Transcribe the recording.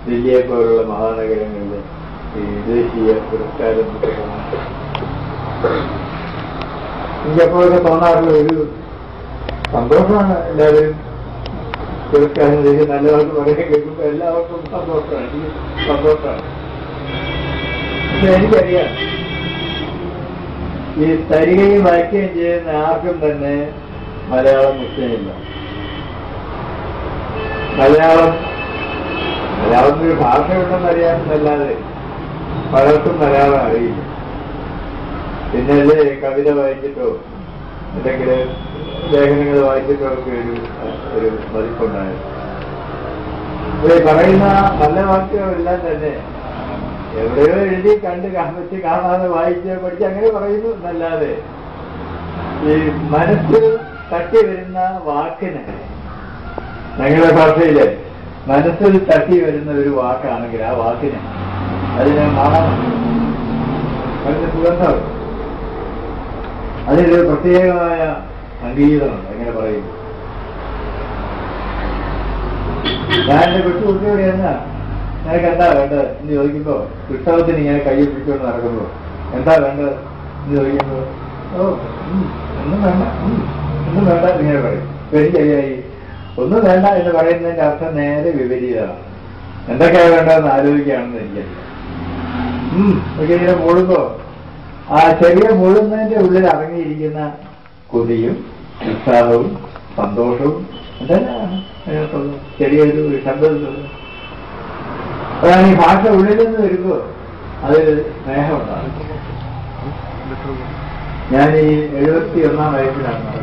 ദില്ലിയെ പോലുള്ള മഹാനഗരങ്ങളിൽ ഈ ദേശീയ പുരസ്കാരം കിട്ടുന്നു. എനിക്കപ്പോഴൊക്കെ തോന്നാറുള്ള ഒരു സന്തോഷമാണ് എല്ലാവരും പുരസ്കാരം ചെയ്ത് നല്ലതായിട്ട് പറയാൻ കേൾക്കുമ്പോൾ എല്ലാവർക്കും സന്തോഷമാണ് എനിക്ക് സന്തോഷമാണ് പക്ഷെ എനിക്കറിയാം ഈ തരികയും വായിക്കുകയും ചെയ്യുന്ന ആർക്കും തന്നെ മലയാളം നിശ്ചയമില്ല മലയാളം മലയാളം ഒരു ഭാഷയുണ്ടെന്ന് അറിയാമെന്നല്ലാതെ പലർക്കും മലയാളം അറിയില്ല പിന്നെ അല്ലേ കവിത വായിച്ചിട്ടോ അല്ലെങ്കിൽ ലേഖനങ്ങൾ വായിച്ചിട്ടോ ഒക്കെ ഒരു ഒരു മതിപ്പുണ്ടായത് അപ്പൊ ഈ പറയുന്ന നല്ല വാക്കുകളെല്ലാം തന്നെ എവിടെയോ എഴുതി കണ്ട് കാണിച്ച് കാണാതെ വായിച്ച് പഠിച്ച് അങ്ങനെ പറയുന്നു എന്നല്ലാതെ ഈ മനസ്സിൽ തട്ടി വരുന്ന വാക്കിന് ഞങ്ങളുടെ ഭാഷയില് മനസ്സിൽ തട്ടി വരുന്ന ഒരു വാക്കാണെങ്കിൽ ആ വാക്കിന് അതിന് മണം അതിന് സുഗന്ധം അതിനൊരു പ്രത്യേകമായ സംഗീതമുണ്ട് എങ്ങനെ പറയുന്നു ഞാൻ എന്റെ കൊച്ചുകുട്ടിയോട് എന്നാ നിനക്ക് എന്താ വേണ്ടത് എന്ന് ചോദിക്കുമ്പോ ഉത്സവത്തിന് ഇങ്ങനെ കൈ പിടിച്ചുകൊണ്ട് നടക്കുമ്പോ എന്താ വേണ്ടത് എന്ന് ചോദിക്കുമ്പോ ഓ ഉം, ഒന്നും വേണ്ട ഉം, ഒന്നും വേണ്ട ഇങ്ങനെ പറയും ശരിയായി ഒന്നും വേണ്ട എന്ന് പറയുന്നതിന്റെ അർത്ഥം നേരെ വിപരീതമാണ് എന്തൊക്കെയാ വേണ്ടതെന്ന് ആലോചിക്കുകയാണെന്ന് എനിക്കറിയാം ഉം ഒക്കെ ഇങ്ങനെ മുഴുകോ ആ ചെറിയ മുഴുന്നതിന്റെ ഉള്ളിൽ അടങ്ങിയിരിക്കുന്ന കൊതിയും ഉത്സാഹവും സന്തോഷവും എന്തെല്ലാം അതിനകത്തുള്ളത് ചെറിയൊരു ശബ്ദത്തിലുള്ളത് അതാണ് ഈ ഭാഷ ഉള്ളിൽ നിന്ന് വരുമ്പോ അതിൽ സ്നേഹമുണ്ടാകും ഞാൻ ഈ എഴുപത്തി ഒന്നാം വയസ്സിലാണ്